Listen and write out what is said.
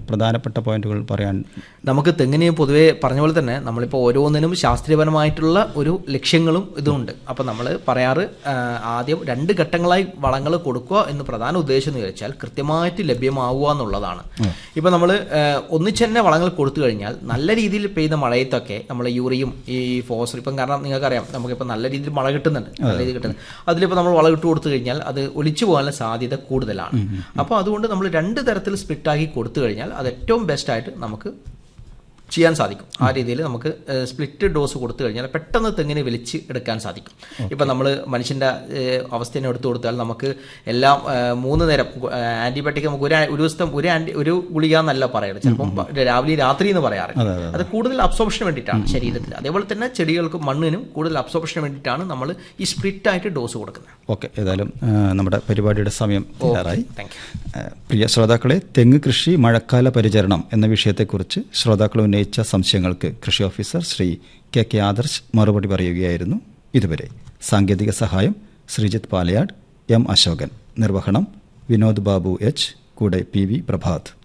പ്രധാനപ്പെട്ട പോയിന്റുകൾ പറയാൻ നമുക്ക് തെങ്ങിന് പൊതുവേ പറഞ്ഞ പോലെ തന്നെ നമ്മളിപ്പോൾ ഓരോന്നിനും ശാസ്ത്രീയപരമായിട്ടുള്ള ഒരു ലക്ഷ്യങ്ങളും ഇതുമുണ്ട് അപ്പോൾ നമ്മൾ പറയാറ് ആ, ആദ്യം രണ്ട് ഘട്ടങ്ങളായി വളങ്ങൾ കൊടുക്കുക എന്ന് പ്രധാന ഉദ്ദേശം എന്ന് വെച്ചാൽ കൃത്യമായിട്ട് ലഭ്യമാവുക എന്നുള്ളതാണ് ഇപ്പോൾ നമ്മൾ ഒന്നിച്ച് തന്നെ വളങ്ങൾ കൊടുത്തു കഴിഞ്ഞാൽ നല്ല രീതിയിൽ പെയ്യുന്ന മഴയത്തൊക്കെ നമ്മൾ യൂറിയും ഈ ഫോസ്ഫർ ഇപ്പം കാരണം നിങ്ങൾക്കറിയാം നമുക്കിപ്പോൾ നല്ല രീതിയിൽ മഴ കിട്ടുന്നുണ്ട് നല്ല രീതിയിൽ കിട്ടുന്നുണ്ട് അതിലിപ്പോൾ നമ്മൾ വളം ഇട്ട് കൊടുത്തു കഴിഞ്ഞാൽ അത് ഒലിച്ചു പോകാനുള്ള സാധ്യത കൂടുതലാണ് അപ്പോൾ അതുകൊണ്ട് നമ്മൾ രണ്ട് തരത്തിൽ സ്പ്ലിറ്റാക്കി കൊടുത്തു കഴിഞ്ഞാൽ അത് ഏറ്റവും ബെസ്റ്റായിട്ട് നമുക്ക് ചെയ്യാൻ സാധിക്കും ആ രീതിയിൽ നമുക്ക് സ്പ്ലിറ്റ് ഡോസ് കൊടുത്തു കഴിഞ്ഞാൽ പെട്ടെന്ന് തെങ്ങിനെ വലിച്ച് എടുക്കാൻ സാധിക്കും ഇപ്പം നമ്മൾ മനുഷ്യൻ്റെ അവസ്ഥയെ എടുത്തു കൊടുത്താൽ നമുക്ക് എല്ലാം ഏഹ്, മൂന്ന് നേരം ആൻറ്റിബയോട്ടിക് നമുക്ക് ഒരു ആ- ഒരു ദിവസത്തെ ഒരു ആൻറ്റി ഒരു ഗുളിക എന്നല്ല പറയുന്നത് ചിലപ്പം രാവിലെ രാത്രി എന്ന് പറയാറ് അത് കൂടുതൽ അബ്സോർപ്ഷന് വേണ്ടിയിട്ടാണ് ശരീരത്തിൽ അതേപോലെ തന്നെ ചെടികൾക്കും മണ്ണിനും കൂടുതൽ അബ്സോർപ്ഷന് വേണ്ടിയിട്ടാണ് നമ്മൾ ഈ സ്പ്ലിറ്റ് ആയിട്ട് ഡോസ് കൊടുക്കുന്നത് ഓക്കെ ഏതായാലും ആ, നമ്മുടെ പരിപാടിയുടെ സമയം തയ്യാറായി താങ്ക് യു ആ, പ്രിയ ശ്രോതാക്കളെ തെങ്ങ് കൃഷി മഴക്കാല പരിചരണം എന്ന വിഷയത്തെക്കുറിച്ച് ശ്രോതാക്കൾ ഉന്നയിച്ച സംശയങ്ങൾക്ക് കൃഷി officer Shri K K Adarsh മറുപടി പറയുകയായിരുന്നു ഇതുവരെ സാങ്കേതിക സഹായം ശ്രീജിത്ത് പാലയാട് എം അശോകൻ നിർവഹണം വിനോദ് ബാബു എച്ച് കൂടെ പി വി പ്രഭാത്